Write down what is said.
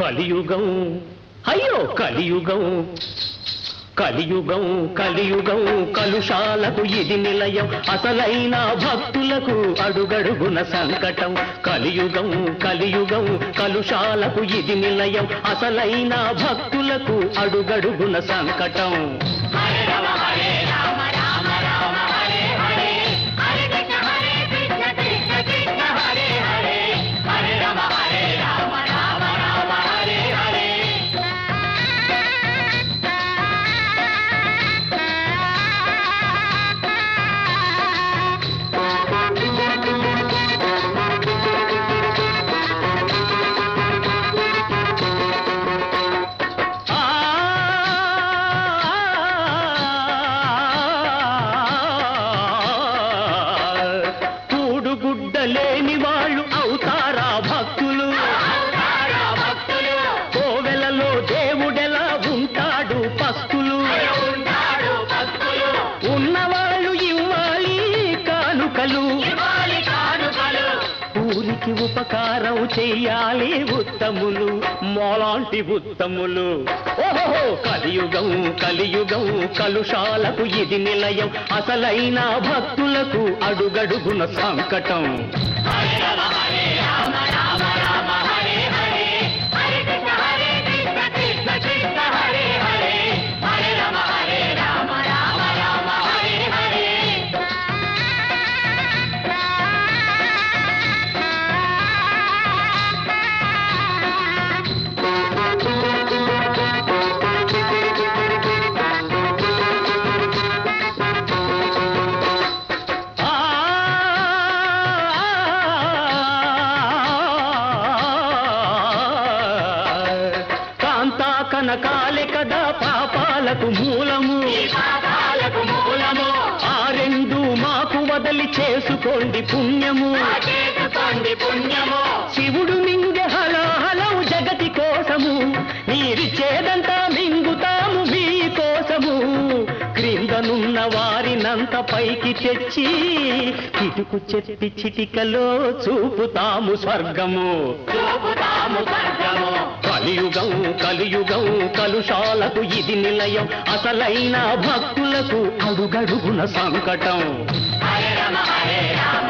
కలియుగం అయ్యో కలియుగం కలియుగం కలియుగం కలుషాలకు ఇది నిలయం అసలైన భక్తులకు అడుగడుగున సంకటం కలియుగం కలియుగం కలుషాలకు ఇది నిలయం అసలైన భక్తులకు అడుగడుగున సంకటం ఆ కూడుగుడ్డ లేని వాళ్ళు అవుతారా భక్తులు కోవెలలో దేవుడెలా ఉంటాడు పస్తులు ఉన్నవాళ్ళు ఇవ్వాలి కానుకలు ఊరికి ఉపకారం చెయ్యాలి ఉత్తములు మోలాంటి ఉత్తములు ఓహో కలియుగం కలియుగం కలుషాలకు ఇది నిలయం అసలైన భక్తులకు అడుగడుగున సంకటం ఆ కాంతా కనకాలే కదా పాపాలకు మూలము ఆ రెండు మాకు వదలి చేసుకోండి పుణ్యము శివుడు మింగె హలాహలం జగతి కోసము మీరిచ్చేదంతా మింగుతాము మీ కోసము క్రిందనున్న వారినంత పైకి తెచ్చి కిటుకు చెప్పి చిటికలో చూపుతాము స్వర్గము కలియుగం కలియుగం కలుషాలకు ఇది నిలయం అసలైన భక్తులకు అడుగడుగున సంకటం హరే రామ హరే రామ